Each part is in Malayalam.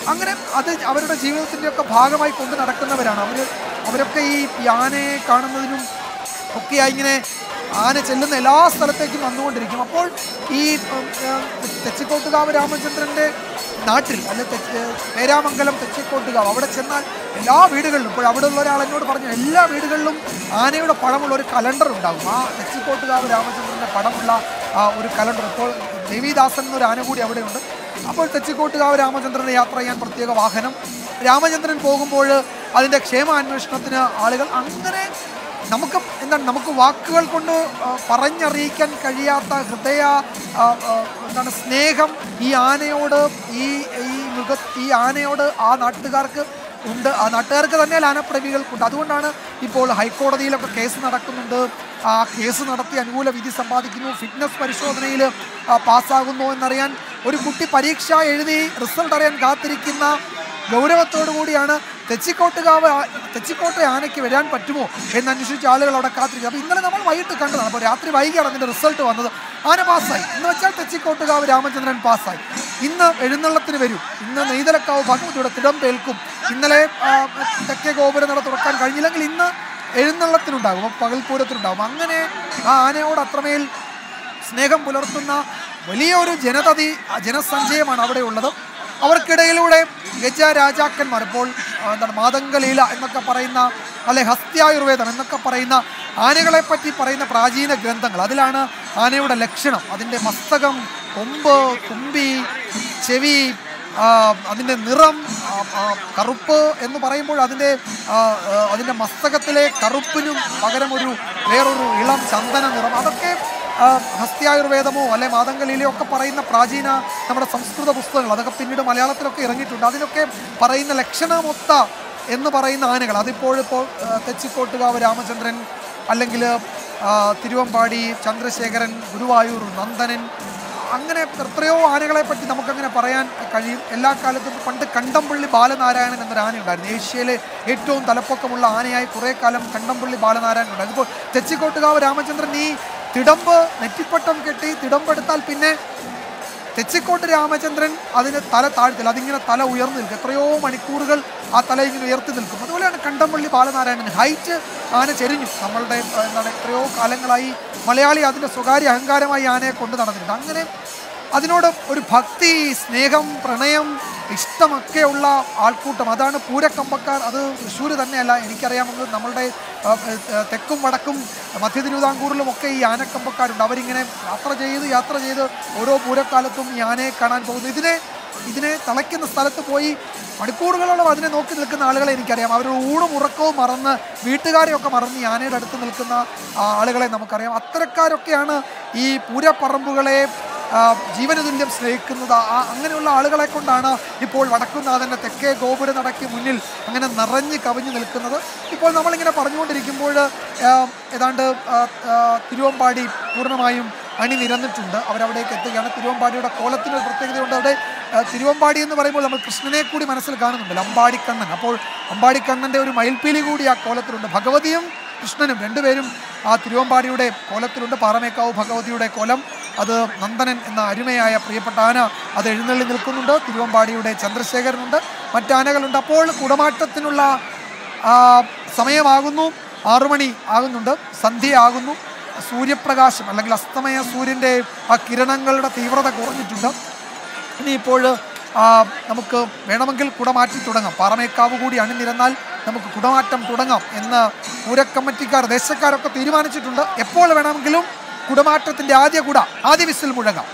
അങ്ങനെ അത് അവരുടെ ജീവിതത്തിൻ്റെ ഒക്കെ ഭാഗമായി കൊണ്ട് നടക്കുന്നവരാണ് അവർ അവരൊക്കെ ഈ ഈ ആനയെ കാണുന്നതിനും ഒക്കെയായി ഇങ്ങനെ ആന ചെല്ലുന്ന എല്ലാ സ്ഥലത്തേക്കും വന്നുകൊണ്ടിരിക്കും അപ്പോൾ ഈ ഉം, ഉം, തെച്ചിക്കോട്ടുകാവ് രാമചന്ദ്രൻ്റെ നാട്ടിൽ അല്ലെ തെച്ച് പേരാമംഗലം തെച്ചിക്കോട്ടുകാവ് അവിടെ ചെന്നാൽ എല്ലാ വീടുകളിലും ഇപ്പോൾ അവിടെ ഉള്ള ഒരാൾ എന്നോട് പറഞ്ഞു എല്ലാ വീടുകളിലും ആനയുടെ പടമുള്ള ഒരു കലണ്ടർ ഉണ്ടാകും ആ തെച്ചിക്കോട്ടുകാവ് രാമചന്ദ്രൻ്റെ പടമുള്ള ആ ഒരു കലണ്ടർ ഇപ്പോൾ ദേവിദാസൻ എന്നൊരു ആന കൂടി അവിടെയുണ്ട് അപ്പോൾ തെച്ചിക്കോട്ടുകാവ് രാമചന്ദ്രനെ യാത്ര ചെയ്യാൻ പ്രത്യേക വാഹനം രാമചന്ദ്രൻ പോകുമ്പോൾ അതിൻ്റെ ക്ഷേമാന്വേഷണത്തിന് ആളുകൾ അങ്ങനെ നമുക്ക് എന്താണ് നമുക്ക് വാക്കുകൾ കൊണ്ട് ആ, പറഞ്ഞറിയിക്കാൻ കഴിയാത്ത ഹൃദയ ആ, ആ, എന്താണ് സ്നേഹം ഈ ആനയോട് ഈ ഈ മൃഗ ഈ ആനയോട് ആ നാട്ടുകാർക്ക് ഉണ്ട് ആ നാട്ടുകാർക്ക് തന്നെ ആനപ്രേമികൾക്കുണ്ട് അതുകൊണ്ടാണ് ഇപ്പോൾ ഹൈക്കോടതിയിലൊക്കെ കേസ് നടക്കുന്നുണ്ട് ആ കേസ് നടത്തി അനുകൂല വിധി സമ്പാദിക്കുന്നു ഫിറ്റ്നസ് പരിശോധനയിൽ പാസ്സാകുന്നു എന്നറിയാൻ ഒരു കുട്ടി പരീക്ഷ എഴുതി റിസൾട്ട് അറിയാൻ കാത്തിരിക്കുന്ന ഗൗരവത്തോടു കൂടിയാണ് തെച്ചിക്കോട്ടുകാവ് ആ- തെച്ചിക്കോട്ടെ ആനയ്ക്ക് വരാൻ പറ്റുമോ എന്ന് അന്വേഷിച്ച ആളുകൾ അവിടെ കാത്തിരിക്കും അപ്പോൾ ഇന്നലെ നമ്മൾ വൈകിട്ട് കണ്ടതാണ് അപ്പോൾ രാത്രി വൈകിയാണ് അതിൻ്റെ റിസൾട്ട് വന്നത് ആന പാസ്സായി എന്ന് വെച്ചാൽ തെച്ചിക്കോട്ടുകാവ് രാമചന്ദ്രൻ പാസ്സായി ഇന്ന് എഴുന്നള്ളത്തിന് വരും ഇന്ന് നെയ്തലക്കാവ് ഭഗവതിയുടെ തിടമ്പേൽക്കും ഇന്നലെ ആ, തെക്കേ ഗോപുരം നട തുറക്കാൻ കഴിഞ്ഞില്ലെങ്കിൽ ഇന്ന് എഴുന്നള്ളത്തിനുണ്ടാകും അപ്പോൾ പകൽപൂരത്തിനുണ്ടാകും അങ്ങനെ ആ ആനയോട് അത്രമേൽ സ്നേഹം പുലർത്തുന്ന വലിയ ഒരു ജനതതി ജനസഞ്ചയമാണ് അവിടെ ഉള്ളത് അവർക്കിടയിലൂടെ ഗജ രാജാക്കന്മാർ ഇപ്പോൾ ആ, എന്താണ് മാതംഗലീല എന്നൊക്കെ പറയുന്ന അല്ലെ ഹസ്ത്യായുർവേദം എന്നൊക്കെ പറയുന്ന ആനകളെ പറ്റി പറയുന്ന പ്രാചീന ഗ്രന്ഥങ്ങൾ അതിലാണ് ആനയുടെ ലക്ഷണം അതിൻ്റെ മസ്തകം കൊമ്പ് തുമ്പി ചെവി ആ, അതിൻ്റെ നിറം ആ, ആ, കറുപ്പ് എന്ന് പറയുമ്പോൾ അതിൻ്റെ ആ, ആ, അതിൻ്റെ മസ്തകത്തിലെ കറുപ്പിനും പകരം ഒരു വേറൊരു ഇളം ചന്ദന നിറം അതൊക്കെ ആ, ഹസ്ത്യായുർവേദമോ അല്ലെ മാതംഗലീലയോ ഒക്കെ പറയുന്ന പ്രാചീന നമ്മുടെ സംസ്കൃത പുസ്തകങ്ങൾ അതൊക്കെ പിന്നീട് മലയാളത്തിലൊക്കെ ഇറങ്ങിയിട്ടുണ്ട് അതിനൊക്കെ പറയുന്ന ലക്ഷണമൊത്ത എന്ന് പറയുന്ന ആനകൾ അതിപ്പോൾ ഇപ്പോൾ ആ, തെച്ചിക്കോട്ടുകാവ് രാമചന്ദ്രൻ അല്ലെങ്കിൽ ആ, തിരുവമ്പാടി ചന്ദ്രശേഖരൻ ഗുരുവായൂർ നന്ദനൻ അങ്ങനെ എത്രയോ ആനകളെ പറ്റി നമുക്കങ്ങനെ പറയാൻ കഴിയും എല്ലാ കാലത്തും പണ്ട് കണ്ടംപള്ളി ബാലനാരായണൻ എന്നൊരു ആനയുണ്ടായിരുന്നു ഏഷ്യയിലെ ഏറ്റവും തലപ്പൊക്കമുള്ള ആനയായി കുറേ കാലം കണ്ടംപള്ളി ബാലനാരായണൻ ഉണ്ടായിരുന്നു ഇപ്പോൾ തെച്ചിക്കോട്ടുകാവ് രാമചന്ദ്രൻ ഈ തിടമ്പ് നെറ്റിപ്പട്ടം കെട്ടി തിടമ്പെടുത്താൽ പിന്നെ തെച്ചിക്കോട്ട് രാമചന്ദ്രൻ അതിന് തല താഴ്ത്തില്ല അതിങ്ങനെ തല ഉയർന്നു നിൽക്കും എത്രയോ മണിക്കൂറുകൾ ആ തല ഇങ്ങനെ ഉയർത്തി നിൽക്കും അതുപോലെയാണ് കണ്ടംപള്ളി ബാലനാരായണൻ ഹൈറ്റ് ആന ചെരിഞ്ഞു നമ്മളുടെ ആ, എന്താണ് എത്രയോ കാലങ്ങളായി മലയാളി അതിൻ്റെ സ്വകാര്യ അഹങ്കാരമായി ആനയെ കൊണ്ടു നടന്നിട്ടുണ്ട് അങ്ങനെ അതിനോട് ഒരു ഭക്തി സ്നേഹം പ്രണയം ഇഷ്ടമൊക്കെയുള്ള ആൾക്കൂട്ടം അതാണ് പൂരക്കമ്പക്കാർ അത് തൃശ്ശൂർ തന്നെയല്ല എനിക്കറിയാമെന്നത് നമ്മളുടെ ആ, ആ, തെക്കും വടക്കും മധ്യ തിരുവിതാംകൂറിലും ഒക്കെ ഈ ആനക്കമ്പക്കാരുണ്ട് അവരിങ്ങനെ യാത്ര ചെയ്ത് യാത്ര ചെയ്ത് ഓരോ പൂരക്കാലത്തും ഈ ആനയെ കാണാൻ പോകുന്നു ഇതിനെ ഇതിനെ തളയ്ക്കുന്ന സ്ഥലത്ത് പോയി മണിക്കൂറുകളോളം അതിനെ നോക്കി നിൽക്കുന്ന ആളുകളെ എനിക്കറിയാം അവരുടെ ഊണും ഉറക്കവും മറന്ന് വീട്ടുകാരെയൊക്കെ മറന്ന് ഈ ആനയുടെ അടുത്ത് നിൽക്കുന്ന ആ, ആളുകളെ നമുക്കറിയാം അത്തരക്കാരൊക്കെയാണ് ഈ പൂരപ്പറമ്പുകളെ ആ, ജീവന തുല്യം സ്നേഹിക്കുന്നത് ആ അങ്ങനെയുള്ള ആളുകളെ കൊണ്ടാണ് ഇപ്പോൾ വടക്കുന്നാഥൻ്റെ തെക്കേ ഗോപുര നടക്ക് മുന്നിൽ അങ്ങനെ നിറഞ്ഞ് കവിഞ്ഞു നിൽക്കുന്നത് ഇപ്പോൾ നമ്മളിങ്ങനെ പറഞ്ഞുകൊണ്ടിരിക്കുമ്പോൾ ആ, ഏതാണ്ട് ആ, ആ, തിരുവമ്പാടി പൂർണ്ണമായും അണിനിരന്നിട്ടുണ്ട് അവരവിടേക്ക് എത്തുകയാണ് തിരുവമ്പാടിയുടെ കോലത്തിന് ഒരു പ്രത്യേകതയുണ്ട് അവിടെ ആ, തിരുവമ്പാടി എന്ന് പറയുമ്പോൾ നമ്മൾ കൃഷ്ണനെ കൂടി മനസ്സിൽ കാണുന്നുണ്ടല്ലോ അമ്പാടിക്കണ്ണൻ അപ്പോൾ അമ്പാടിക്കണ്ണൻ്റെ ഒരു മയിൽപ്പീലി കൂടി ആ കോലത്തിലുണ്ട് ഭഗവതിയും കൃഷ്ണനും രണ്ടുപേരും ആ തിരുവമ്പാടിയുടെ കോലത്തിലുണ്ട് പാറമേക്കാവ് ഭഗവതിയുടെ കോലം അത് നന്ദനൻ എന്ന അരുമയായ പ്രിയപ്പെട്ട ആന അത് എഴുന്നള്ളി നിൽക്കുന്നുണ്ട് തിരുവമ്പാടിയുടെ ചന്ദ്രശേഖരനുണ്ട് മറ്റാനകളുണ്ട് അപ്പോൾ കുടമാറ്റത്തിനുള്ള ആ, സമയമാകുന്നു ആറുമണി ആകുന്നുണ്ട് സന്ധ്യയാകുന്നു സൂര്യപ്രകാശം അല്ലെങ്കിൽ അസ്തമയ സൂര്യൻ്റെ ആ കിരണങ്ങളുടെ തീവ്രത കുറഞ്ഞിട്ടുണ്ട് ഇനിയിപ്പോൾ ആ, നമുക്ക് വേണമെങ്കിൽ കുടമാറ്റി തുടങ്ങാം പാറമേക്കാവ് കൂടി അണിനിരന്നാൽ നമുക്ക് കുടമാറ്റം തുടങ്ങാം എന്ന് പൂരക്കമ്മിറ്റിക്കാർ ദേശക്കാരൊക്കെ തീരുമാനിച്ചിട്ടുണ്ട് എപ്പോൾ വേണമെങ്കിലും കുടമാറ്റത്തിൻ്റെ ആദ്യ കുട ആദ്യ വിസിൽ മുഴങ്ങാം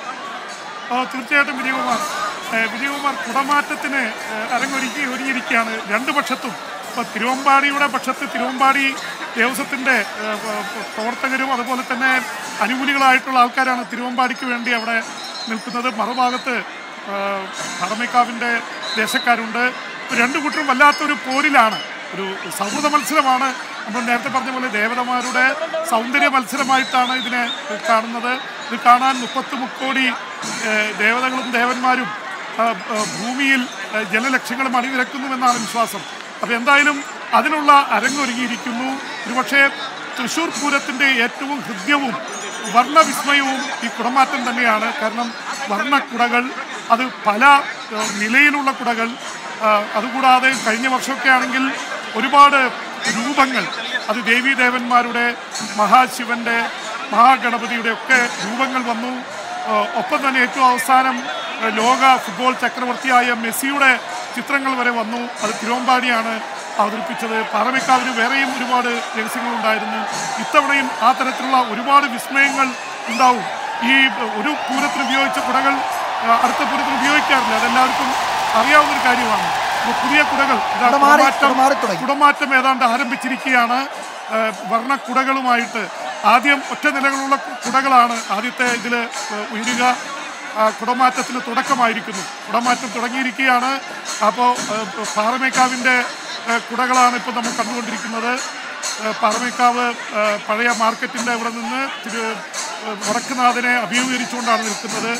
ആ, തീർച്ചയായിട്ടും വിജയകുമാർ ഏ, വിജയകുമാർ കുടമാറ്റത്തിന് ഏ, അരങ്ങൊരുക്കി ഒരുങ്ങിയിരിക്കുകയാണ് രണ്ട് പക്ഷത്തും ഇപ്പോൾ തിരുവമ്പാടിയുടെ പക്ഷത്ത് തിരുവമ്പാടി ദേവസ്വത്തിൻ്റെ ഏ, പ- പ- പ്രവർത്തകരും അതുപോലെ തന്നെ അനുകൂലികളായിട്ടുള്ള ആൾക്കാരാണ് തിരുവമ്പാടിക്ക് വേണ്ടി അവിടെ നിൽക്കുന്നത് മറുഭാഗത്ത് ഏ, പറമേക്കാവിൻ്റെ ദേശക്കാരുണ്ട് രണ്ടു കൂട്ടരും വല്ലാത്തൊരു പോരിലാണ് ഒരു സൗഹൃദ മത്സരമാണ് നമ്മൾ നേരത്തെ പറഞ്ഞ പോലെ ദേവതമാരുടെ സൗന്ദര്യ മത്സരമായിട്ടാണ് ഇതിനെ കാണുന്നത് ഇത് കാണാൻ മുപ്പത്ത് മുക്കോടി ഏഹ്, ദേവതകളും ദേവന്മാരും ആ, ആ, ഭൂമിയിൽ ആ, ജലലക്ഷ്യങ്ങളും അണിനിരക്കുന്നുവെന്നാണ് വിശ്വാസം അപ്പോൾ എന്തായാലും അതിനുള്ള അരങ്ങൊരുങ്ങിയിരിക്കുന്നു ഒരുപക്ഷെ തൃശ്ശൂർ പൂരത്തിൻ്റെ ഏറ്റവും ഹൃദ്യവും വർണ്ണവിസ്മയവും ഈ കുടമാറ്റം തന്നെയാണ് കാരണം വർണ്ണക്കുടകൾ അത് പല ഏഹ്, നിലയിലുള്ള കുടകൾ ആ, അതുകൂടാതെ കഴിഞ്ഞ വർഷമൊക്കെ ആണെങ്കിൽ ഒരുപാട് രൂപങ്ങൾ അത് ദേവീദേവന്മാരുടെ മഹാശിവന്റെ മഹാഗണപതിയുടെ ഒക്കെ രൂപങ്ങൾ വന്നു ആ, ഒപ്പം തന്നെ ഏറ്റവും അവസാനം ആ, ലോക ഫുട്ബോൾ ചക്രവർത്തിയായ മെസ്സിയുടെ ചിത്രങ്ങൾ വരെ വന്നു അത് തിരുവമ്പാടിയാണ് അവതരിപ്പിച്ചത് പാറമേക്കാവിന് വേറെയും ഒരുപാട് രഹസ്യങ്ങളുണ്ടായിരുന്നു ഇത്തവണയും ആ തരത്തിലുള്ള ഒരുപാട് വിസ്മയങ്ങൾ ഉണ്ടാവും ഈ ഒരു പൂരത്തിന് ഉപയോഗിച്ച കുടകൾ ആ, അടുത്ത പൂരത്തിന് ഉപയോഗിക്കാറില്ല അതെല്ലാവർക്കും അറിയാവുന്ന ഒരു കാര്യമാണ് അപ്പോൾ പുതിയ കുടകൾ ഇതാ കുട മാറി- കുടമാറ്റം കുട മാറി തുടങ്ങി. കുടമാറ്റം ഏതാണ്ട് ആരംഭിച്ചിരിക്കുകയാണ് ആ, വർണ്ണക്കുടകളുമായിട്ട് ആദ്യം ഒറ്റ നിലകളുള്ള കു- കുടകളാണ് ആദ്യത്തെ ഇതിൽ ഉയരുക ആ, കുടമാറ്റത്തിന് തുടക്കമായിരിക്കുന്നു കുടമാറ്റം തുടങ്ങിയിരിക്കുകയാണ് അപ്പോൾ പാറമേക്കാവിൻ്റെ ആ, കുടകളാണ് ഇപ്പോൾ നമ്മൾ കണ്ടുകൊണ്ടിരിക്കുന്നത് ആ, പാറമേക്കാവ് ആ, പഴയ മാർക്കറ്റിൻ്റെ ഇവിടെ നിന്ന് തിരു ആ, വടക്കുനാഥനെ അഭിമുഖീകരിച്ചുകൊണ്ടാണ് നിൽക്കുന്നത്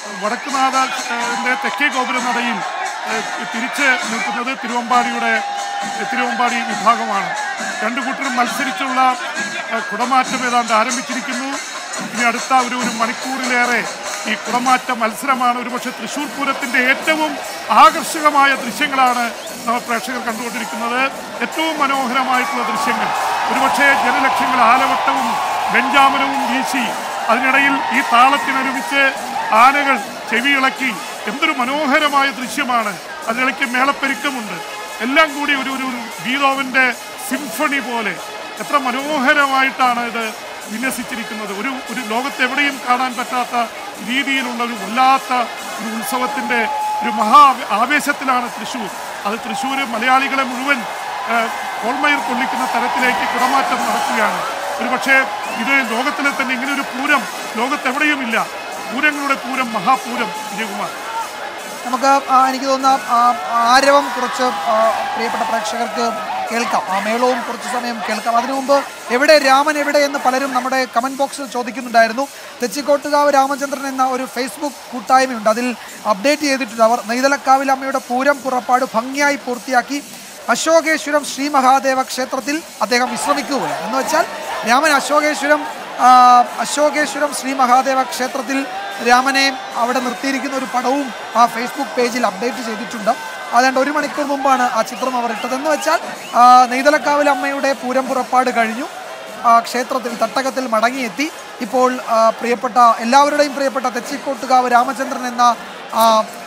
വടക്കുനാഥൻ്റെ തെക്കേ ഗോപുര നടയിൽ ആ, തിരിച്ച് നിൽക്കുന്നത് തിരുവമ്പാടിയുടെ തിരുവമ്പാടി വിഭാഗമാണ് രണ്ടു കൂട്ടരും മത്സരിച്ചുള്ള ആ, കുടമാറ്റം ഏതാണ്ട് ആരംഭിച്ചിരിക്കുന്നു ഇനി അടുത്ത ഒരു ഒരു മണിക്കൂറിലേറെ ഈ കുടമാറ്റ മത്സരമാണ് ഒരുപക്ഷെ തൃശ്ശൂർ പൂരത്തിന്റെ ഏറ്റവും ആകർഷകമായ ദൃശ്യങ്ങളാണ് നമ്മൾ പ്രേക്ഷകർ കണ്ടുകൊണ്ടിരിക്കുന്നത് ഏറ്റവും മനോഹരമായിട്ടുള്ള ദൃശ്യങ്ങൾ ഒരുപക്ഷെ ജനലക്ഷങ്ങൾ ആലവട്ടവും ബെഞ്ചാമരവും വീശി അതിനിടയിൽ ഈ താളത്തിനനുസരിച്ച് ആനകൾ ചെവിയിളക്കി എന്തൊരു മനോഹരമായ ദൃശ്യമാണ് അതിനിടയ്ക്ക് മേളപ്പെരുക്കമുണ്ട് എല്ലാം കൂടി ഒരു ഒരു ഗീതോവന്റെ സിംഫണി പോലെ എത്ര മനോഹരമായിട്ടാണ് ഇത് വിന്യസിച്ചിരിക്കുന്നത് ഒരു ഒരു ലോകത്തെവിടെയും കാണാൻ പറ്റാത്ത രീതിയിലുള്ള ഒരു വല്ലാത്ത ഒരു ഉത്സവത്തിന്റെ ഒരു മഹാ ആവേശത്തിലാണ് തൃശ്ശൂർ അത് തൃശ്ശൂർ മലയാളികളെ മുഴുവൻ ആ, കോൾമയിർ കൊള്ളിക്കുന്ന തരത്തിലേക്ക് കുടമാറ്റം നടക്കുകയാണ് ഒരുപക്ഷെ ഇത് ലോകത്തിലെ തന്നെ ഇങ്ങനെ ഒരു പൂരം ലോകത്തെവിടെയും ഇല്ല പൂരങ്ങളുടെ പൂരം മഹാപൂരം വിജയകുമാർ നമുക്ക് ആ, എനിക്ക് തോന്നുന്ന ആ, ആരവം കുറച്ച് ആ, പ്രിയപ്പെട്ട പ്രേക്ഷകർക്ക് കേൾക്കാം ആ മേളവും കുറച്ച് സമയം കേൾക്കാം അതിനു മുമ്പ് എവിടെ രാമൻ എവിടെ എന്ന് പലരും നമ്മുടെ കമന്റ് ബോക്സിൽ ചോദിക്കുന്നുണ്ടായിരുന്നു തെച്ചിക്കോട്ടുകാവ് രാമചന്ദ്രൻ എന്ന ഒരു ഫേസ്ബുക്ക് കൂട്ടായ്മയുണ്ട് അതിൽ അപ്ഡേറ്റ് ചെയ്തിട്ടുണ്ട് അവർ നെയ്തലക്കാവിൽ അമ്മയുടെ പൂരം പുറപ്പാട് ഭംഗിയായി പൂർത്തിയാക്കി അശോകേശ്വരം ശ്രീ മഹാദേവ ക്ഷേത്രത്തിൽ അദ്ദേഹം വിശ്രമിക്കുകയാണ് എന്ന് വെച്ചാൽ രാമൻ അശോകേശ്വരം ആ, അശോകേശ്വരം ശ്രീ മഹാദേവ ക്ഷേത്രത്തിൽ രാമനെ അവിടെ നിർത്തിയിരിക്കുന്ന ഒരു പടവും ആ ഫേസ്ബുക്ക് പേജിൽ അപ്ഡേറ്റ് ചെയ്തിട്ടുണ്ട് അതുകൊണ്ട് ഒരു മണിക്കൂർ മുമ്പാണ് ആ ചിത്രം അവർ ഇട്ടത് എന്ന് വെച്ചാൽ ആ, നെയ്തലക്കാവിൽ അമ്മയുടെ പൂരം പുറപ്പാട് കഴിഞ്ഞു ആ, ക്ഷേത്രത്തിൽ തട്ടകത്തിൽ മടങ്ങിയെത്തി ഇപ്പോൾ ആ, പ്രിയപ്പെട്ട എല്ലാവരുടെയും പ്രിയപ്പെട്ട തെച്ചിക്കോട്ടുകാവ് രാമചന്ദ്രൻ എന്ന ആ,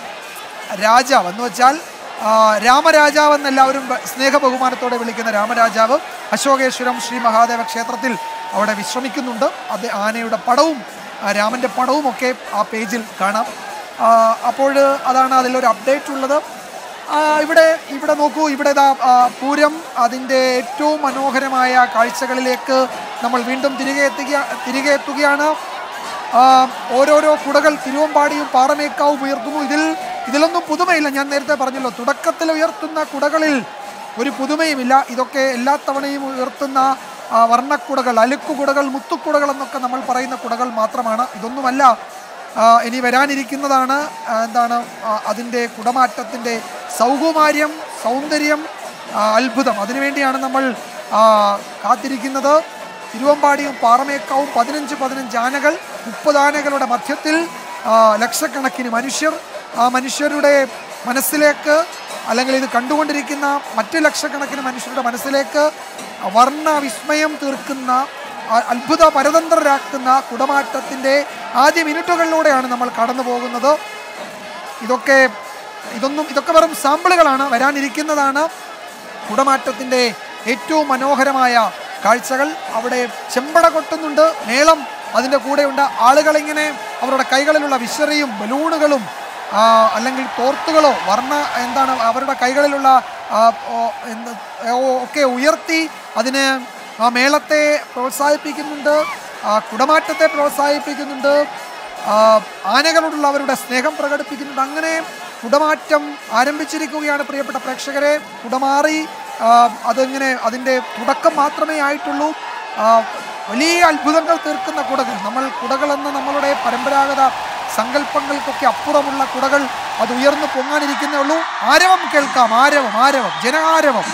രാജാവ് എന്ന് വെച്ചാൽ ആ, രാമരാജാവ് എന്ന് എല്ലാവരും ബ- സ്നേഹ ബഹുമാനത്തോടെ വിളിക്കുന്ന രാമരാജാവ് അശോകേശ്വരം ശ്രീ മഹാദേവ ക്ഷേത്രത്തിൽ അവിടെ വിശ്രമിക്കുന്നുണ്ട് അത് ആനയുടെ പടവും ആ, രാമൻ്റെ പടവും ഒക്കെ ആ പേജിൽ കാണാം ആ, അപ്പോൾ അതാണ് അതിലൊരു അപ്ഡേറ്റ് ഉള്ളത് ആ, ഇവിടെ ഇവിടെ നോക്കൂ ഇവിടെ ഇതാ ആ, പൂരം അതിൻ്റെ ഏറ്റവും മനോഹരമായ കാഴ്ചകളിലേക്ക് നമ്മൾ വീണ്ടും തിരികെ എത്തുക തിരികെ എത്തുകയാണ് ആ, ഓരോരോ കുടകൾ തിരുവമ്പാടിയും പാറമേക്കാവും ഉയർത്തുന്നു ഇതിൽ ഇതിലൊന്നും പുതുമയില്ല ഞാൻ നേരത്തെ പറഞ്ഞല്ലോ തുടക്കത്തിൽ ഉയർത്തുന്ന കുടകളിൽ ഒരു പുതുമയുമില്ല ഇതൊക്കെ എല്ലാ തവണയും ഉയർത്തുന്ന ആ, വർണ്ണക്കുടകൾ അലുക്കുകുടകൾ മുത്തുക്കുടകൾ എന്നൊക്കെ നമ്മൾ പറയുന്ന കുടകൾ മാത്രമാണ് ഇതൊന്നുമല്ല ആ, ഇനി വരാനിരിക്കുന്നതാണ് ആ, എന്താണ് ആ, അതിൻ്റെ കുടമാറ്റത്തിൻ്റെ സൗകുമാര്യം സൗന്ദര്യം ആ, അത്ഭുതം അതിനുവേണ്ടിയാണ് നമ്മൾ ആ, കാത്തിരിക്കുന്നത് തിരുവമ്പാടിയും പാറമേക്കാവും പതിനഞ്ച് പതിനഞ്ച് ആനകൾ മുപ്പത് ആനകളുടെ മധ്യത്തിൽ ആ, ലക്ഷക്കണക്കിന് മനുഷ്യർ ആ മനുഷ്യരുടെ മനസ്സിലേക്ക് അല്ലെങ്കിൽ ഇത് കണ്ടുകൊണ്ടിരിക്കുന്ന മറ്റ് ലക്ഷക്കണക്കിന് മനുഷ്യരുടെ മനസ്സിലേക്ക് വർണ്ണ വിസ്മയം തീർക്കുന്ന അ- അത്ഭുത പരതന്ത്രരാക്കുന്ന കുടമാറ്റത്തിൻ്റെ ആദ്യ മിനിറ്റുകളിലൂടെയാണ് നമ്മൾ കടന്നു പോകുന്നത് ഇതൊക്കെ ഇതൊന്നും ഇതൊക്കെ വെറും സാമ്പിളുകളാണ് വരാനിരിക്കുന്നതാണ് കുടമാറ്റത്തിൻ്റെ ഏറ്റവും മനോഹരമായ കാഴ്ചകൾ അവിടെ ചെമ്പട കൊട്ടുന്നുണ്ട് മേളം അതിൻ്റെ കൂടെയുണ്ട് ആളുകളിങ്ങനെ അവരുടെ കൈകളിലുള്ള വിശറിയും ബലൂണുകളും ആ, അല്ലെങ്കിൽ തോർത്തുകളോ വർണ്ണ എന്താണ് അവരുടെ കൈകളിലുള്ള ആ, ഓ, എന്ത്, ഓ, ഒക്കെ ഉയർത്തി അതിന് ആ മേളത്തെ പ്രോത്സാഹിപ്പിക്കുന്നുണ്ട് ആ, കുടമാറ്റത്തെ പ്രോത്സാഹിപ്പിക്കുന്നുണ്ട് ആ, ആനകളോടുള്ള അവരുടെ സ്നേഹം പ്രകടിപ്പിക്കുന്നുണ്ട് അങ്ങനെ കുടമാറ്റം ആരംഭിച്ചിരിക്കുകയാണ് പ്രിയപ്പെട്ട പ്രേക്ഷകരെ കുടമാറി ആ, അതിങ്ങനെ അതിൻ്റെ തുടക്കം മാത്രമേ ആയിട്ടുള്ളൂ ആ, വലിയ അത്ഭുതങ്ങൾ തീർക്കുന്ന കുടകൾ നമ്മൾ കുടകളെന്ന നമ്മളുടെ പരമ്പരാഗത സങ്കല്പങ്ങൾക്കൊക്കെ അപ്പുറമുള്ള കുടകൾ അത് ഉയർന്നു പൊങ്ങാനിരിക്കുന്നേ ഉള്ളൂ ആരവം കേൾക്കാം ആരവം ആരവം ജനാരവം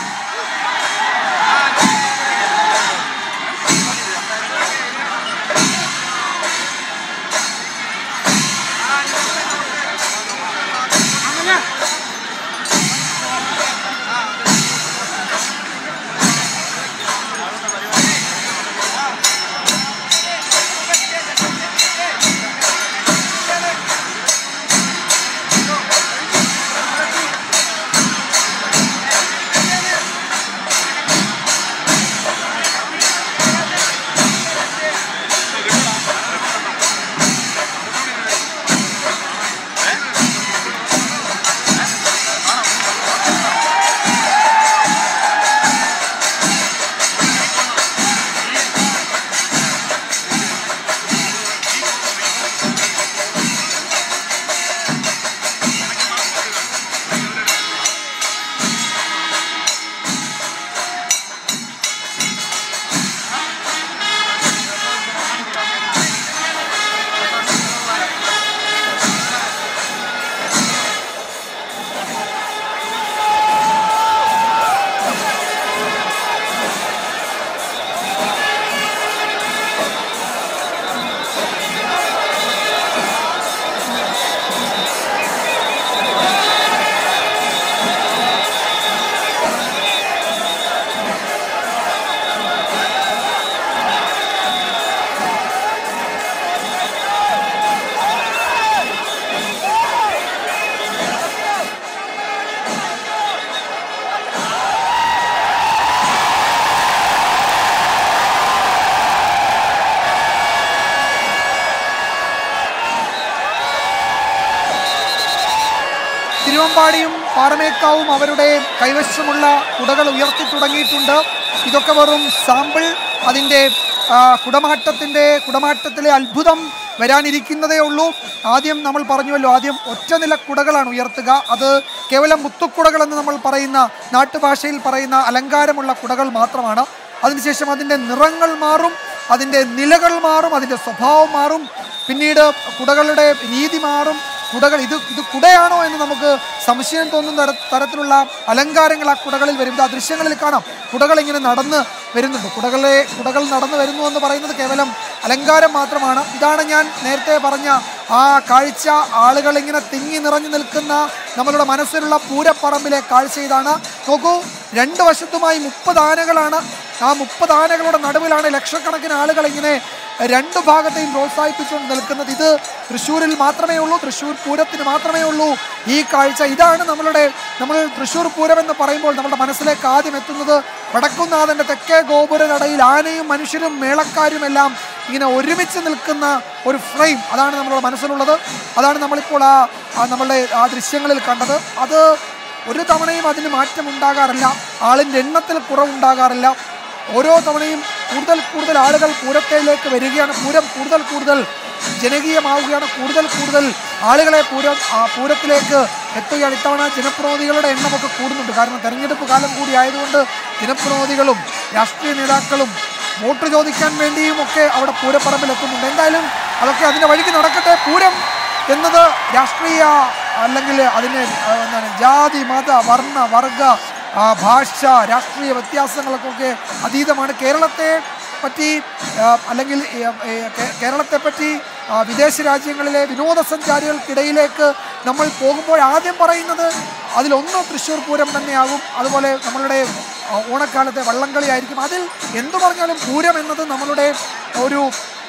തിരുവമ്പാടിയും പാറമേക്കാവും അവരുടെ കൈവശമുള്ള കുടകൾ ഉയർത്തി തുടങ്ങിയിട്ടുണ്ട് ഇതൊക്കെ വെറും സാമ്പിൾ അതിൻ്റെ ആ, കുടമാറ്റത്തിൻ്റെ കുടമാറ്റത്തിലെ അത്ഭുതം വരാനിരിക്കുന്നതേ ഉള്ളൂ ആദ്യം നമ്മൾ പറഞ്ഞുവല്ലോ ആദ്യം ഒറ്റ നില കുടകളാണ് ഉയർത്തുക അത് കേവലം മുത്തുക്കുടകൾ എന്ന് നമ്മൾ പറയുന്ന നാട്ടുഭാഷയിൽ പറയുന്ന അലങ്കാരമുള്ള കുടകൾ മാത്രമാണ് അതിനുശേഷം അതിൻ്റെ നിറങ്ങൾ മാറും അതിൻ്റെ നിലകൾ മാറും അതിൻ്റെ സ്വഭാവം മാറും പിന്നീട് കുടകളുടെ രീതി മാറും കുടകൾ ഇത് ഇത് കുടയാണോ എന്ന് നമുക്ക് സംശയം തോന്നുന്ന തര- തരത്തിലുള്ള അലങ്കാരങ്ങൾ ആ കുടകളിൽ വരും ഇത് ആ ദൃശ്യങ്ങളിൽ കാണാം കുടകൾ ഇങ്ങനെ നടന്ന് വരുന്നുണ്ട് കുടകളെ കുടകൾ നടന്നു വരുന്നു എന്ന് പറയുന്നത് കേവലം അലങ്കാരം മാത്രമാണ് ഇതാണ് ഞാൻ നേരത്തെ പറഞ്ഞ ആ കാഴ്ച ആളുകൾ ഇങ്ങനെ തിങ്ങി നിറഞ്ഞു നിൽക്കുന്ന നമ്മളുടെ മനസ്സിലുള്ള പൂരപ്പറമ്പിലെ കാഴ്ച ഇതാണ് നോക്കൂ രണ്ട് വശത്തുമായി മുപ്പത് ആനകളാണ് ആ മുപ്പത് ആനകളുടെ നടുവിലാണ് ലക്ഷക്കണക്കിന് ആളുകൾ ഇങ്ങനെ രണ്ട് ഭാഗത്തെയും പ്രോത്സാഹിപ്പിച്ചുകൊണ്ട് നിൽക്കുന്നത് ഇത് തൃശ്ശൂരിൽ മാത്രമേ ഉള്ളൂ തൃശ്ശൂർ പൂരത്തിന് മാത്രമേ ഉള്ളൂ ഈ കാഴ്ച ഇതാണ് നമ്മളുടെ നമ്മൾ തൃശ്ശൂർ പൂരം എന്ന് പറയുമ്പോൾ നമ്മുടെ മനസ്സിലേക്ക് ആദ്യം എത്തുന്നത് വടക്കുന്നാഥൻ്റെ തെക്കേ ഗോപുരനടയിൽ ആനയും മനുഷ്യരും മേളക്കാരും എല്ലാം ഇങ്ങനെ ഒരുമിച്ച് നിൽക്കുന്ന ഒരു ഫ്രെയിം അതാണ് നമ്മുടെ മനസ്സിലുള്ളത് അതാണ് നമ്മളിപ്പോൾ ആ ആ നമ്മളുടെ ആ ദൃശ്യങ്ങളിൽ കണ്ടത് അത് ഒരു തവണയും അതിന് മാറ്റം ഉണ്ടാകാറില്ല ആളിൻ്റെ എണ്ണത്തിൽ കുറവുണ്ടാകാറില്ല ഓരോ തവണയും കൂടുതൽ കൂടുതൽ ആളുകൾ പൂരത്തിലേക്ക് വരികയാണ് പൂരം കൂടുതൽ കൂടുതൽ ജനകീയമാവുകയാണ് കൂടുതൽ കൂടുതൽ ആളുകളെ പൂരം ആ പൂരത്തിലേക്ക് എത്തുകയാണ് ഇത്തവണ ജനപ്രതിനിധികളുടെ എണ്ണമൊക്കെ കൂടുന്നുണ്ട് കാരണം തെരഞ്ഞെടുപ്പ് കാലം കൂടി ആയതുകൊണ്ട് ജനപ്രതിനിധികളും രാഷ്ട്രീയ നേതാക്കളും വോട്ട് ചോദിക്കാൻ വേണ്ടിയും ഒക്കെ അവിടെ പൂരപ്പറമ്പിൽ എത്തുന്നുണ്ട് എന്തായാലും അതൊക്കെ അതിൻ്റെ വഴിക്ക് നടക്കട്ടെ പൂരം എന്നത് രാഷ്ട്രീയ അല്ലെങ്കിൽ അതിന് ആ, എന്താണ് ജാതി മത വർണ്ണ വർഗ ആ, ഭാഷ രാഷ്ട്രീയ വ്യത്യാസങ്ങൾക്കൊക്കെ അതീതമാണ് കേരളത്തെ പറ്റി ആ, അല്ലെങ്കിൽ ഈ, ഈ, കേ- കേരളത്തെ പറ്റി ആ, വിദേശ രാജ്യങ്ങളിലെ വിനോദസഞ്ചാരികൾക്കിടയിലേക്ക് നമ്മൾ പോകുമ്പോൾ ആദ്യം പറയുന്നത് അതിലൊന്ന് തൃശ്ശൂർ പൂരം തന്നെയാകും അതുപോലെ നമ്മളുടെ ആ, ഓണക്കാലത്തെ വള്ളംകളി ആയിരിക്കും അതിൽ എന്തു പറഞ്ഞാലും പൂരം എന്നത് നമ്മളുടെ ഒരു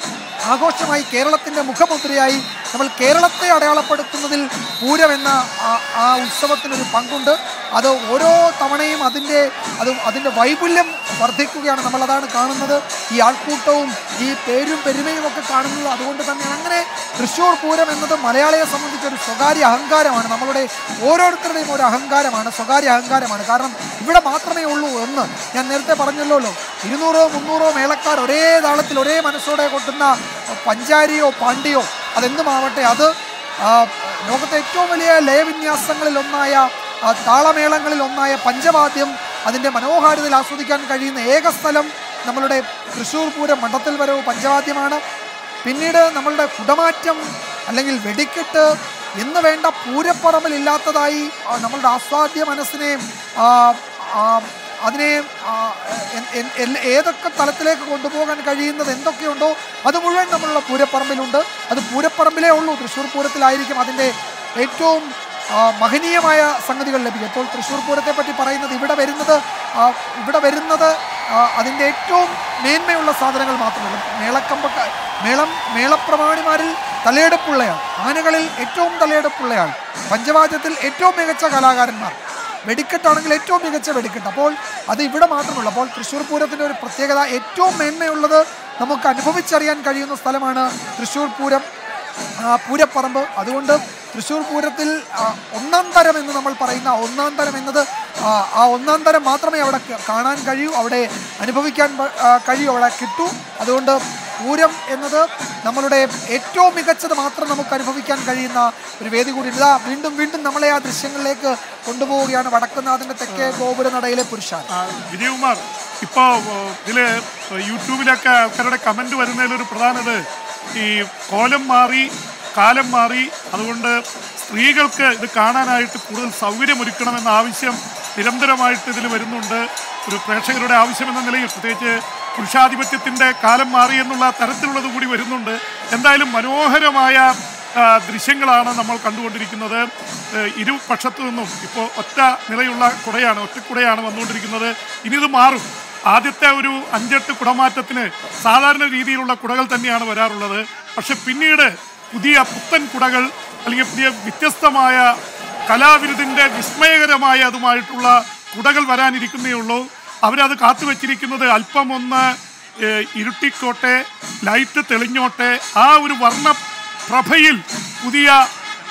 ആഘോഷമായി കേരളത്തിൻ്റെ മുഖമുദ്രയായി നമ്മൾ കേരളത്തെ അടയാളപ്പെടുത്തുന്നതിൽ പൂരം എന്ന ആ- ആ ഉത്സവത്തിനൊരു പങ്കുണ്ട് അത് ഓരോ തവണയും അതിൻ്റെ അത് അതിൻ്റെ വൈപുല്യം വർദ്ധിക്കുകയാണ് നമ്മളതാണ് കാണുന്നത് ഈ ആൾക്കൂട്ടവും ഈ പേരും പെരുമയും ഒക്കെ കാണുന്നത് അതുകൊണ്ട് തന്നെ അങ്ങനെ തൃശ്ശൂർ പൂരം എന്നത് മലയാളിയെ സംബന്ധിച്ച് ഒരു സ്വകാര്യ അഹങ്കാരമാണ് നമ്മളുടെ ഓരോരുത്തരുടെയും ഒരു അഹങ്കാരമാണ് സ്വകാര്യ അഹങ്കാരമാണ് കാരണം ഇവിടെ മാത്രമേ ഉള്ളൂ എന്ന് ഞാൻ നേരത്തെ പറഞ്ഞല്ലോ ഇരുന്നൂറോ മുന്നൂറോ മേളക്കാർ ഒരേ താളത്തിൽ ഒരേ മനസ്സോടെ കൊട്ടുന്ന പഞ്ചാരിയോ പാണ്ടിയോ അതെന്തുമാവട്ടെ അത് ആ, ലോകത്തെ ഏറ്റവും വലിയ ലയവിന്യാസങ്ങളിൽ ഒന്നായ ആ, താളമേളങ്ങളിൽ ഒന്നായ പഞ്ചവാദ്യം അതിൻ്റെ മനോഹാരിതയിൽ ആസ്വദിക്കാൻ കഴിയുന്ന ഏക സ്ഥലം നമ്മളുടെ തൃശ്ശൂർ പൂരം മണ്ഡത്തിൽ വരവ് പഞ്ചവാദ്യമാണ് പിന്നീട് നമ്മളുടെ കുടമാറ്റം അല്ലെങ്കിൽ വെടിക്കെട്ട് എന്ന് വേണ്ട പൂരപ്പറമ്പിൽ ഇല്ലാത്തതായി ആ, നമ്മളുടെ ആസ്വാദ്യ മനസ്സിനെ ആ, ആ, അതിനെ ആ, എ- എ- എ- ഏതൊക്കെ തലത്തിലേക്ക് കൊണ്ടുപോകാൻ കഴിയുന്നത് എന്തൊക്കെയുണ്ടോ അത് മുഴുവൻ നമ്മളുടെ പൂരപ്പറമ്പിലുണ്ട് അത് പൂരപ്പറമ്പിലേ ഉള്ളൂ തൃശ്ശൂർ പൂരത്തിലായിരിക്കും അതിൻ്റെ ഏറ്റവും ആ, മഹനീയമായ സംഗതികൾ ലഭിക്കും ഇപ്പോൾ തൃശ്ശൂർ പൂരത്തെ പറ്റി പറയുന്നത് ഇവിടെ വരുന്നത് ആ, ഇവിടെ വരുന്നത് ആ, അതിൻ്റെ ഏറ്റവും മേന്മയുള്ള സാധനങ്ങൾ മാത്രമല്ല മേളക്കമ്പക്ക മേളം മേളപ്രമാണിമാരിൽ തലയെടുപ്പുള്ളയാൾ ആനകളിൽ ഏറ്റവും തലയെടുപ്പുള്ളയാൾ പഞ്ചവാദ്യത്തിൽ ഏറ്റവും മികച്ച കലാകാരന്മാർ വെടിക്കെട്ടാണെങ്കിൽ ഏറ്റവും മികച്ച വെടിക്കെട്ട് അപ്പോൾ അത് ഇവിടെ മാത്രമല്ല അപ്പോൾ തൃശ്ശൂർ പൂരത്തിൻ്റെ ഒരു പ്രത്യേകത ഏറ്റവും മേന്മയുള്ളത് നമുക്ക് അനുഭവിച്ചറിയാൻ കഴിയുന്ന സ്ഥലമാണ് തൃശ്ശൂർ പൂരം ആ, പൂരപ്പറമ്പ് അതുകൊണ്ട് തൃശ്ശൂർ പൂരത്തിൽ ആ, ഒന്നാം തരം എന്ന് നമ്മൾ പറയുന്ന ആ ഒന്നാം തരം എന്നത് ആ, ആ ഒന്നാം തരം മാത്രമേ അവിടെ ക- കാണാൻ കഴിയൂ അവിടെ അനുഭവിക്കാൻ പ- ആ, കഴിയൂ അവിടെ കിട്ടൂ അതുകൊണ്ട് പൂരം എന്നത് നമ്മളുടെ ഏറ്റവും മികച്ചത് മാത്രം നമുക്ക് അനുഭവിക്കാൻ കഴിയുന്ന ഒരു വേദി കൂടി ഇതാ വീണ്ടും വീണ്ടും നമ്മളെ ആ ദൃശ്യങ്ങളിലേക്ക് കൊണ്ടുപോവുകയാണ് വടക്കുന്നാഥന്റെ തെക്കേ ഗോപുര നടയിലെ പുരുഷൻ ആ, വിജയകുമാർ ഇപ്പോൾ ഇതില് യൂട്യൂബിലൊക്കെ ആൾക്കാരുടെ കമന്റ് വരുന്നതിലൊരു പ്രധാനത് ഈ കോലം മാറി കാലം മാറി അതുകൊണ്ട് സ്ത്രീകൾക്ക് ഇത് കാണാനായിട്ട് കൂടുതൽ സൗകര്യമൊരുക്കണമെന്ന ആവശ്യം നിരന്തരമായിട്ട് ഇതിൽ വരുന്നുണ്ട് ഒരു പ്രേക്ഷകരുടെ ആവശ്യം എന്ന നിലയിൽ പ്രത്യേകിച്ച് പുരുഷാധിപത്യത്തിന്റെ കാലം മാറി എന്നുള്ള തരത്തിലുള്ളത് കൂടി വരുന്നുണ്ട് എന്തായാലും മനോഹരമായ ആ, ദൃശ്യങ്ങളാണ് നമ്മൾ കണ്ടുകൊണ്ടിരിക്കുന്നത് ഏഹ് ഇരു പക്ഷത്തു നിന്നും ഇപ്പോൾ ഒറ്റ നിലയുള്ള കുടയാണ് ഒറ്റക്കുടയാണ് വന്നുകൊണ്ടിരിക്കുന്നത് ഇനി ഇത് മാറും ആദ്യത്തെ ഒരു അഞ്ചെട്ട് കുടമാറ്റത്തിന് സാധാരണ രീതിയിലുള്ള കുടകൾ തന്നെയാണ് വരാറുള്ളത് പക്ഷെ പിന്നീട് പുതിയ പുത്തൻ കുടകൾ അല്ലെങ്കിൽ പുതിയ വ്യത്യസ്തമായ കലാവിരുതിൻ്റെ വിസ്മയകരമായ അതുമായിട്ടുള്ള കുടകൾ വരാനിരിക്കുന്നേ ഉള്ളൂ അവരത് കാത്തുവച്ചിരിക്കുന്നത് അല്പം ഒന്ന് ഏഹ് ഇരുട്ടിക്കോട്ടെ ലൈറ്റ് തെളിഞ്ഞോട്ടെ ആ ഒരു വർണ്ണ പ്രഭയിൽ പുതിയ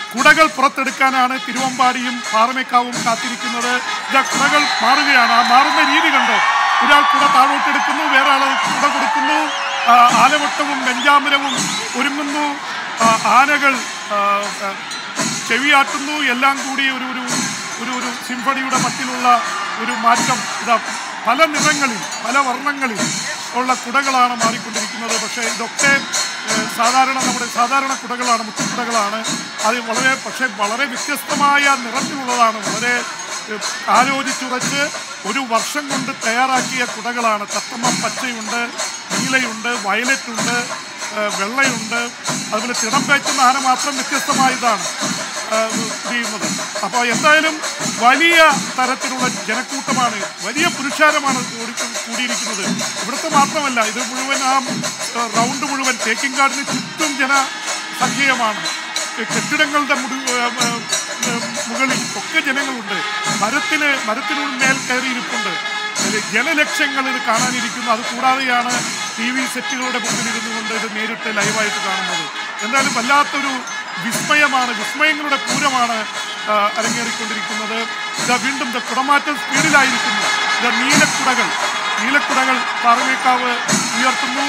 കുടകൾ പുറത്തെടുക്കാനാണ് തിരുവമ്പാടിയും പാറമേക്കാവും കാത്തിരിക്കുന്നത് ഇതാ കുടകൾ മാറുകയാണ് ആ മാറുന്ന രീതി കണ്ടോ ഒരാൾ കുട താഴോട്ടെടുക്കുന്നു വേറെ ആൾ കുട കൊടുക്കുന്നു ആ, ആലവട്ടവും വെഞ്ചാമരവും ഒരുങ്ങുന്നു ആ, ആനകൾ ആ, ആ, ചെവിയാട്ടുന്നു എല്ലാം കൂടി ഒരു ഒരു ഒരു ഒരു സിംഫണിയുടെ മട്ടിലുള്ള ഒരു മാറ്റം ഇതാ പല നിറങ്ങളിൽ പല വർണ്ണങ്ങളിൽ ഉള്ള കുടകളാണ് മാറിക്കൊണ്ടിരിക്കുന്നത് പക്ഷേ ഇതൊക്കെ ഏഹ്, സാധാരണ നമ്മുടെ സാധാരണ കുടകളാണ് മുത്തുകുടകളാണ് അത് വളരെ പക്ഷേ വളരെ വ്യത്യസ്തമായ നിറത്തിലുള്ളതാണ് വളരെ ഏഹ്, ആലോചിച്ചുറച്ച് ഒരു വർഷം കൊണ്ട് തയ്യാറാക്കിയ കുടകളാണ് തത്തമ്മ പച്ചയുണ്ട് നീലയുണ്ട് വയലറ്റ് ഉണ്ട് ഏഹ്, വെള്ളയുണ്ട് അതുപോലെ തിടം പേറ്റുന്ന ആന മാത്രം വ്യത്യസ്തമായതാണ് ഏഹ്, ചെയ്യുന്നത് അപ്പോൾ എന്തായാലും വലിയ തരത്തിലുള്ള ജനക്കൂട്ടമാണ് വലിയ പുരുഷാരമാണ് കൂടി കൂടിയിരിക്കുന്നത് ഇവിടുത്തെ മാത്രമല്ല ഇത് മുഴുവൻ ആ ഏഹ്, റൗണ്ട് മുഴുവൻ തേക്കിൻ കാടിന് ചുറ്റും ജനസംഖ്യമാണ് കെട്ടിടങ്ങളുടെ മുടി- ഏഹ്, ഏഹ്, ഏഹ്, മുകളിൽ ഒക്കെ ജനങ്ങളുണ്ട് മരത്തിന് മരത്തിനുമേൽ കയറിയിരിപ്പുണ്ട് ഇതിൽ ജനലക്ഷങ്ങൾ ഇത് കാണാനിരിക്കുന്നു അത് കൂടാതെയാണ് ടി വി സെറ്റുകളുടെ മുമ്പിൽ ഇരുന്നു കൊണ്ട് ഇത് നേരിട്ട് ലൈവായിട്ട് കാണുന്നത് എന്തായാലും വല്ലാത്തൊരു വിസ്മയമാണ് വിസ്മയങ്ങളുടെ പൂരമാണ് ആ, അരങ്ങേറിക്കൊണ്ടിരിക്കുന്നത് ഇതാ വീണ്ടും ഇത് കുടമാറ്റം സ്പീഡിലായിരിക്കുന്നു ഇതാ നീലക്കുടകൾ നീലക്കുടകൾ പാറമേക്കാവ് ഉയർത്തുന്നു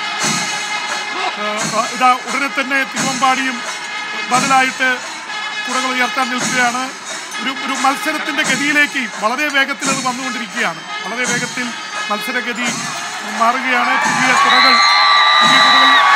ആ, ഇതാ ഉടനെ തന്നെ തിരുവമ്പാടിയും ബദലായിട്ട് കുടകൾ ഉയർത്താൻ നിൽക്കുകയാണ് ഒരു ഒരു മത്സരത്തിന്റെ ഗതിയിലേക്ക് വളരെ വേഗത്തിൽ അത് വന്നുകൊണ്ടിരിക്കുകയാണ് വളരെ വേഗത്തിൽ മത്സരഗതി മാറുകയാണ് പുതിയ കുടകൾ പുതിയ കുടകൾ